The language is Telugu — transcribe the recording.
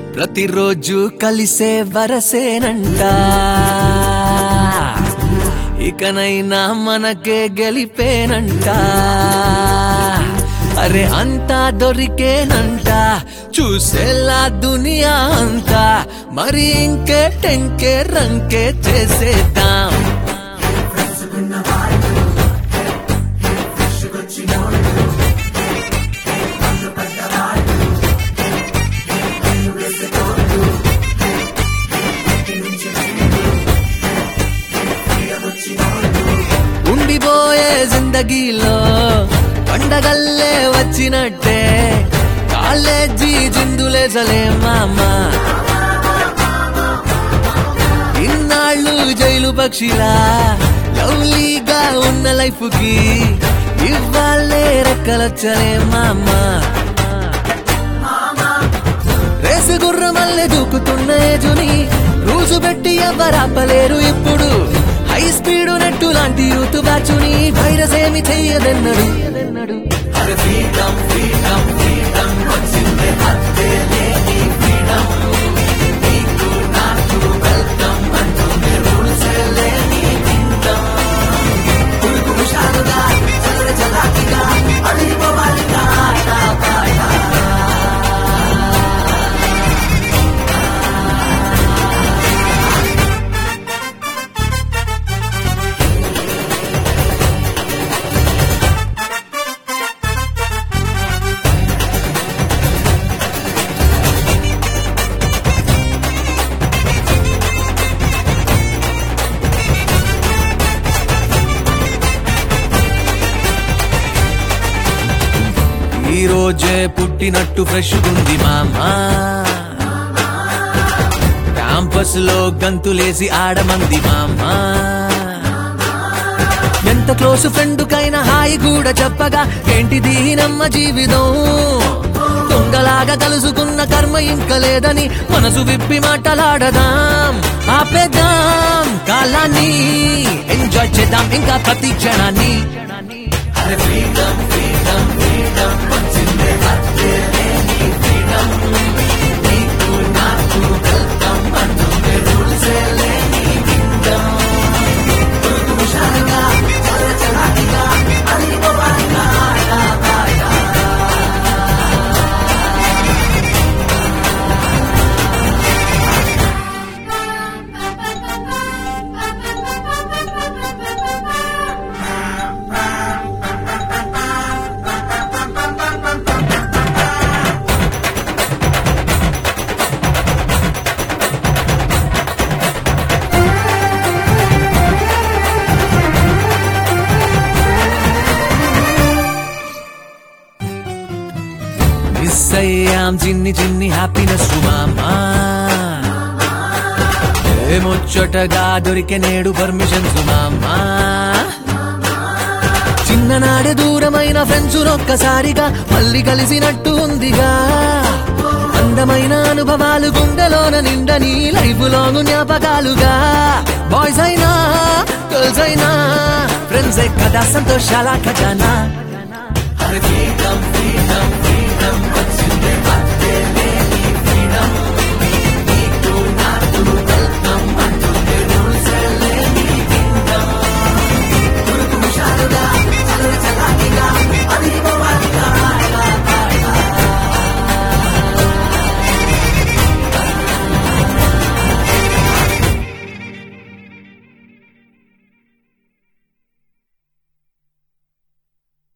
ప్రతిరోజు కలిసే వరసేనంట ఇకనైనా మనకే గెలిపేనంట అరే అంతా దొరికేనంట చూసేలా దునియా అంతా మరి ఇంకే టెంకే రంకే చేసేద్దాం ఉండిపోయే జిందగీలో పండగల్లే వచ్చినట్టే కాలేజీ జిందులేసలే మామా ఇన్నాళ్ళు జైలు పక్షిలా లవ్లీగా ఉన్న లైఫ్ కి ఇవ్వాలే రెక్కలొచ్చలే మామా రేసు గుర్రమల్లె దూకుతున్న ఏజుని రోజు పెట్టి ఎవ్వరాపలేరు ఇప్పుడు హై స్పీడ్ నెట్టు లాంటి యూత్ బ్యాచుని వైరస్ ఏమి చెయ్యదన్నడు అరే freedom, freedom, freedom వచ్చిందే హద్దే లేని freedom. నీకు నాకు welcome అంటుంది rules ఏ లేని kingdom. ఉరుకు హుషారుగా, చలన చలాకీగా, అడిగిపోవాలిగా ఆట పాట. ఈ రోజే పుట్టినట్టు ఫ్రెష్ గుంది మామా క్యాంపస్ లో గంతులేసి ఆడమంది మామా ఎంత క్లోజ్ ఫ్రెండ్ కైనా హాయి కూడా చెప్పగా ఏంటిది నమ్మ జీవితం దొంగలాగా కలుసుకున్న కర్మ ఇంకా లేదని మనసు విప్పి మాటలాడదాం ఆపేద్దాం కాలాన్ని ఎంజాయ్ చేద్దాం ఇంకా ప్రతి క్షణాన్ని అరే freedom, freedom, freedom వచ్చిందే హద్దే లేని freedom. నీకు నాకు welcome అంటుంది rules ఏ లేని kingdom. ఉరుకు హుషారుగా, చల చలాకీగా, అడిగిపోవాలిగా ఆట పాట. మిస్ అయ్యాం చిన్ని చిన్ని హ్యాపీనెస్ మామా ఏమొచ్చటగా దొరికే నేడు పర్మిషన్స్ మామా చిన్ననాడే దూరమైన ఫ్రెండ్స్ ఒక్కసారిగా మళ్ళీ కలిసినట్టు ఉందిగా అందమైన అనుభవాలు గుండెలోన నిండని లైఫ్ లాంగ్ జ్ఞాపకాలుగా బాయ్స్ అయినా గర్ల్స్ అయినా ఫ్రెండ్స్ కదా సంతోషాల ఖజానా